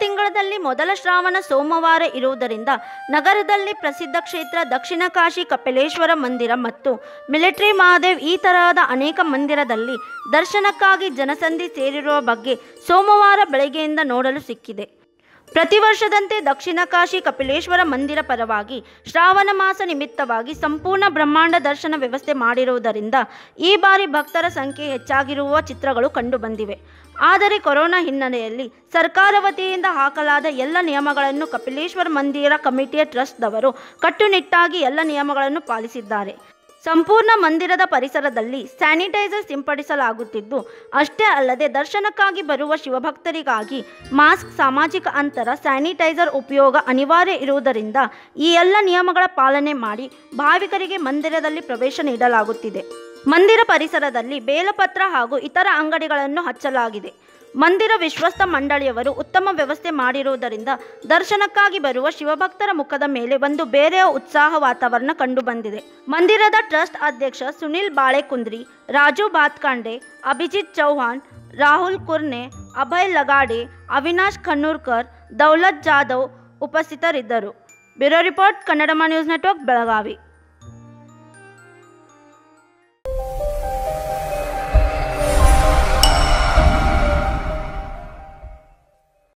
ತಿಂಗಳಲ್ಲಿ ಮೊದಲ ಶ್ರಾವಣ ಸೋಮವಾರ ಇರುವುದರಿಂದ ನಗರದಲ್ಲಿ ಪ್ರಸಿದ್ಧ ಕ್ಷೇತ್ರ ದಕ್ಷಿಣ ಕಾಶಿ ಕಪಿಲೇಶ್ವರ ಮಂದಿರ ಮತ್ತು ಮಿಲಿಟರಿ ಮಹಾದೇವ್ ಈ ತರಹದ ಅನೇಕ ಮಂದಿರದಲ್ಲಿ ದರ್ಶನಕ್ಕಾಗಿ ಜನಸಂಧಿ ಸೇರಿರುವ ಬಗ್ಗೆ ಸೋಮವಾರ ಬೆಳಗ್ಗೆಯಿಂದ ನೋಡಲು ಸಿಕ್ಕಿದೆ ಪ್ರತಿ ವರ್ಷದಂತೆ ದಕ್ಷಿಣ ಕಾಶಿ ಕಪಿಲೇಶ್ವರ ಮಂದಿರ ಪರವಾಗಿ ಶ್ರಾವಣ ಮಾಸ ನಿಮಿತ್ತವಾಗಿ ಸಂಪೂರ್ಣ ಬ್ರಹ್ಮಾಂಡ ದರ್ಶನ ವ್ಯವಸ್ಥೆ ಮಾಡಿರುವುದರಿಂದ ಈ ಬಾರಿ ಭಕ್ತರ ಸಂಖ್ಯೆ ಹೆಚ್ಚಾಗಿರುವ ಚಿತ್ರಗಳು ಕಂಡುಬಂದಿವೆ ಆದರೆ ಕೊರೋನಾ ಹಿನ್ನೆಲೆಯಲ್ಲಿ ಸರ್ಕಾರ ವತಿಯಿಂದ ಹಾಕಲಾದ ಎಲ್ಲ ನಿಯಮಗಳನ್ನು ಕಪಿಲೇಶ್ವರ ಮಂದಿರ ಕಮಿಟಿಯ ಟ್ರಸ್ಟ್ದವರು ಕಟ್ಟುನಿಟ್ಟಾಗಿ ಎಲ್ಲ ನಿಯಮಗಳನ್ನು ಪಾಲಿಸಿದ್ದಾರೆ ಸಂಪೂರ್ಣ ಮಂದಿರದ ಪರಿಸರದಲ್ಲಿ ಸ್ಯಾನಿಟೈಸರ್ ಸಿಂಪಡಿಸಲಾಗುತ್ತಿದ್ದು ಅಷ್ಟೇ ಅಲ್ಲದೆ ದರ್ಶನಕ್ಕಾಗಿ ಬರುವ ಶಿವಭಕ್ತರಿಗಾಗಿ ಮಾಸ್ಕ್ ಸಾಮಾಜಿಕ ಅಂತರ ಸ್ಯಾನಿಟೈಸರ್ ಉಪಯೋಗ ಅನಿವಾರ್ಯ ಇರುವುದರಿಂದ ಈ ಎಲ್ಲ ನಿಯಮಗಳ ಪಾಲನೆ ಮಾಡಿ ಭಾವಿಕರಿಗೆ ಮಂದಿರದಲ್ಲಿ ಪ್ರವೇಶ ನೀಡಲಾಗುತ್ತಿದೆ ಮಂದಿರ ಪರಿಸರದಲ್ಲಿ ಬೇಲಪತ್ರ ಹಾಗೂ ಇತರ ಅಂಗಡಿಗಳನ್ನು ಹಚ್ಚಲಾಗಿದೆ ಮಂದಿರ ವಿಶ್ವಸ್ತ ಮಂಡಳಿಯವರು ಉತ್ತಮ ವ್ಯವಸ್ಥೆ ಮಾಡಿರುವುದರಿಂದ ದರ್ಶನಕ್ಕಾಗಿ ಬರುವ ಶಿವಭಕ್ತರ ಮುಖದ ಮೇಲೆ ಒಂದು ಬೇರೆಯ ಉತ್ಸಾಹ ವಾತಾವರಣ ಕಂಡುಬಂದಿದೆ ಮಂದಿರದ ಟ್ರಸ್ಟ್ ಅಧ್ಯಕ್ಷ ಸುನಿಲ್ ಬಾಳೆಕುಂದ್ರಿ ರಾಜು ಬಾತ್ಕಾಂಡೆ ಅಭಿಜಿತ್ ಚೌಹಾಣ್ ರಾಹುಲ್ ಕುರ್ನೆ ಅಭಯ್ ಲಗಾಡೆ ಅವಿನಾಶ್ ಖನ್ನೂರ್ಕರ್ ದೌಲತ್ ಜಾಧವ್ ಉಪಸ್ಥಿತರಿದ್ದರು ಬ್ಯೂರೋ ರಿಪೋರ್ಟ್ ಕನ್ನಡಮ ನ್ಯೂಸ್ ನೆಟ್ವರ್ಕ್ ಬೆಳಗಾವಿ